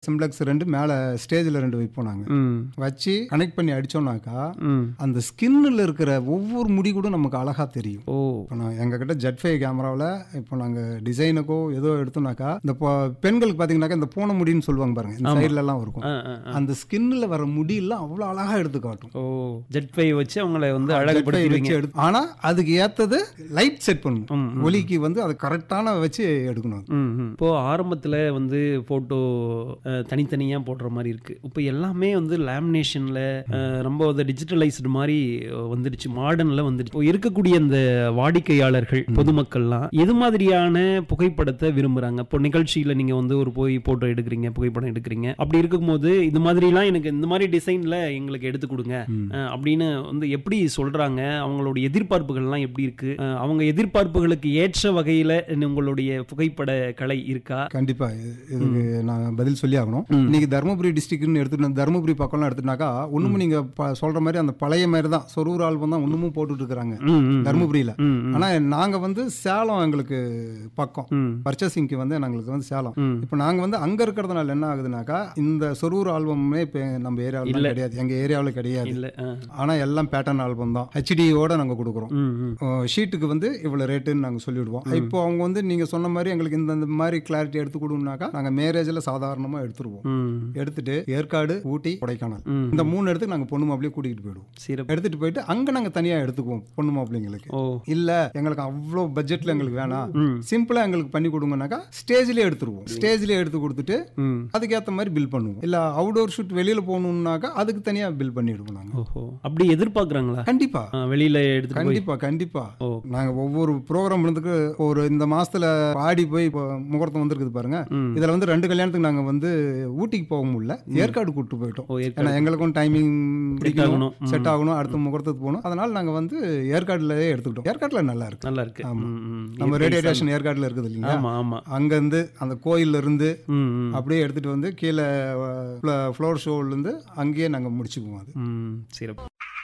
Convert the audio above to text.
Simplex ரெண்டு மேலே ஸ்டேஜில் ரெண்டு வைப்போம் நாங்கள் ம் வச்சு கனெக்ட் பண்ணி அடிச்சோம்னாக்கா ம் அந்த ஸ்கின்னில் இருக்கிற ஒவ்வொரு முடி கூட நமக்கு அழகாக தெரியும் ஓ இப்போ நான் எங்ககிட்ட ஜெட் ஃபை கேமராவில் இப்போ நாங்கள் டிசைனுக்கோ ஏதோ எடுத்தோம்னாக்கா இந்த பொ- பெண்களுக்கு பார்த்தீங்கன்னாக்கா இந்த பூனை முடின்னு சொல்லுவாங்க பாருங்க இந்த சைட்லலாம் இருக்கும் ஆ ஆ ஆ. அந்த ஸ்கின்னில் வர முடியெல்லாம் அவ்வளோ அழகாக எடுத்து காட்டும் ஓ ஜெட் ஃபை வச்சு அவங்கள வந்து Jet fly அழகுபடுத்திடுவீங்க வச்சு எடுத்து ஆனால் அதுக்கு ஏற்றது லைட் செட் ம், பண்ணணும் ஒலிக்கு வந்து அது கரெக்டான வச்சு எடுக்கணும் அது. ம், ம். இப்போ ஆரம்பத்தில் வந்து ஃபோட்டோ தனித்தனியாக போடுற மாதிரி இருக்கு இப்போ எல்லாமே வந்து லேமினேஷனில் ரொம்ப வந்து டிஜிட்டலைஸ்டு மாதிரி அஹ், வந்துடுச்சு மாடர்னில் வந்துடுச்சு இப்போ இருக்கக்கூடிய அந்த வாடிக்கையாளர்கள் பொதுமக்கள்லாம் எது மாதிரியான புகைப்படத்தை விரும்புகிறாங்க இப்போ நிகழ்ச்சியில் நீங்கள் வந்து ஒரு போய் ஃபோட்டோ எடுக்கிறீங்க புகைப்படம் எடுக்கிறீங்க அப்படி இருக்கும்போது இது மாதிரிலாம் எனக்கு இந்த மாதிரி டிசைனில் எங்களுக்கு எடுத்து கொடுங்க அஹ், அப்படின்னு வந்து எப்படி சொல்கிறாங்க அவங்களோட எதிர்பார்ப்புகள்லாம் எப்படி இருக்கு அஹ், அவங்க எதிர்பார்ப்புகளுக்கு ஏற்ற வகையில் உங்களுடைய புகைப்பட கலை இருக்கா கண்டிப்பா இது- இதுக்கு நான் பதில் சொல்லி ஆகணும் இன்னைக்கு தருமபுரி டிஸ்ட்ரிக்ட்னு எடுத்துட்டு தருமபுரி பக்கம்லாம் எடுத்துட்டாக்கா ஒண்ணுமும் நீங்க ப- சொல்ற மாதிரி அந்த பழைய மாதிரி தான் சொரூர் ஆல்பம் தான் இன்னமும் போட்டுட்டு இருக்காங்க ம், ம், தருமபுரியில ம், ம், ஆனா நாங்க வந்து சேலம் எங்களுக்கு பக்கம் ம், பர்ச்சேசிங்க்கு வந்து எங்களுக்கு வந்து சேலம் ம். இப்போ நாங்க வந்து அங்க இருக்கிறதுனால என்ன ஆகுதுனாக்கா இந்த சொரூர் ஆல்பமே இப்போ நம்ம ஏரியாவில் கிடையாது எங்க ஏரியாவில் கிடையாது இல்ல ஆ. ஆனா எல்லாம் பேட்டர்ன் ஆல்பம் தான் ஹெச்டியோட நாங்க கொடுக்குறோம் ம், ம், ஷீட்டுக்கு வந்து இவ்வளோ ரேட்டுன்னு நாங்கள் சொல்லிவிடுவோம் இப்போ அவங்க வந்து நீங்கள் சொன்ன மாதிரி எங்களுக்கு இந்த இந்த மாதிரி கிளாரிட்டி எடுத்து கொடுங்கனாக்கா நாங்கள் மேரேஜில் சாதாரணமாக எடுத்துருவோம் ம், எடுத்துட்டு ஏற்காடு ஊட்டி கொடைக்கானல் ம். இந்த மூணு இடத்துக்கு நாங்கள் பொண்ணு மாப்பிளையே கூட்டிகிட்டு போயிடுவோம் சிறப்பு எடுத்துட்டு போயிட்டு அங்கே நாங்கள் தனியாக எடுத்துக்குவோம் பொண்ணு மாப்பிள்ளைங்களுக்கு ஓ இல்ல எங்களுக்கு அவ்வளோ பட்ஜெட்ல எங்களுக்கு வேணாம் ம். சிம்பிளா எங்களுக்கு பண்ணி கொடுங்கனாக்கா ஸ்டேஜ்லயே எடுத்துருவோம் ஸ்டேஜ்லயே எடுத்து கொடுத்துட்டு ம் அதுக்கேற்ற மாதிரி பில் பண்ணுவோம் இல்ல அவுடோர் ஷூட் வெளியில போகணும்னாக்கா அதுக்கு தனியா பில் பண்ணிடுவோம் நாங்க ஓஹோ அப்படி எதிர்பார்க்குறாங்களா கண்டிப்பா வெளியில எடுத்துட்டு போய் கண்டிப்பா கண்டிப்பா ஓ. நாங்க ஒவ்வொரு ப்ரோக்ராம் இருந்துக்கு ஒரு இந்த மாசத்துல ஆடி போய் இப்போ முகூர்த்தம் வந்திருக்குது பாருங்க ம். இதுல வந்து ரெண்டு கல்யாணத்துக்கு நாங்க வந்து ஊட்டிக்கு போக முடியல ஏற்காடு கூட்டு போயிட்டோம் ஓ ஏன்னா ஏற்காடு எங்களுக்கும் டைமிங் பிடிக்கணும் ஆகணும். ம். செட் ஆகணும் அடுத்த முகூர்த்தத்துக்கு போகணும் அதனால நாங்க வந்து ஏற்காடுலயே எடுத்துக்கிட்டோம் ஏற்காடுல நல்லா இருக்கு நல்லா இருக்கு ஆமா. ம், ம். நம்ம இயற்கை ரேடியோ சார்ந்த- ஸ்டேஷன் ஏற்காடுல இருக்குது இல்லைங்களா ஆமா ஆமா அங்கேருந்து அந்த கோயில்ல இருந்து ம் ம் அப்படியே எடுத்துட்டு வந்து கீழே ஃப்ளோர் ஷோல இருந்து அங்கேயே நாங்க முடிச்சுக்குவோம் அது ம் சிறப்பு